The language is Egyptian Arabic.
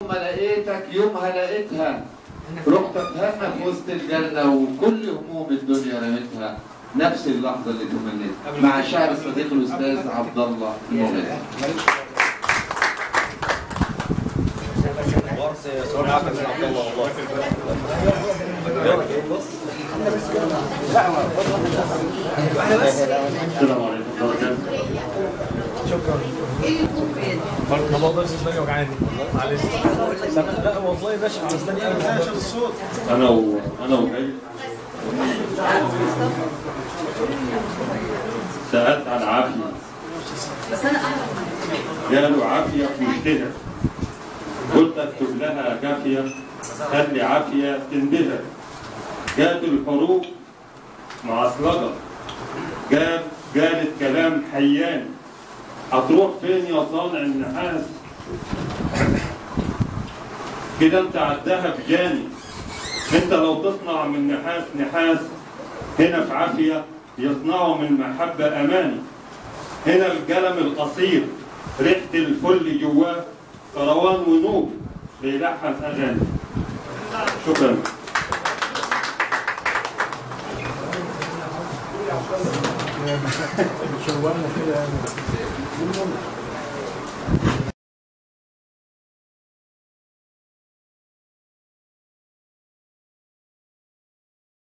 ما لقيتك يومها لقيتها رحت اتهنى في وسط الجنة وكل هموم الدنيا رميتها نفس اللحظة اللي تمنيتها مع شعر الصديق الأستاذ عبد الله المغني ورث صور عبد الله والله السلام عليكم ورحمة الله ما بقدرش اسناني وجعاني معلش سامع- لا والله يا باشا على اسناني انا ما بقدرش. أنا و... أنا وجاي سألت عن عافية بس انا اعرف قالوا عافية مشتهى قلت اكتب لها كافية خلي عافية تندهر جات الحروف معصلجة جاب قالت كلام حيان هتروح فين يا صانع النحاس كده انت عدها بجاني انت لو تصنع من نحاس نحاس هنا في عافية يصنعوا من محبة أماني هنا القلم القصير ريحة الفل جواه كروان ونوب بيلحن أغاني شكرا شوقنا كده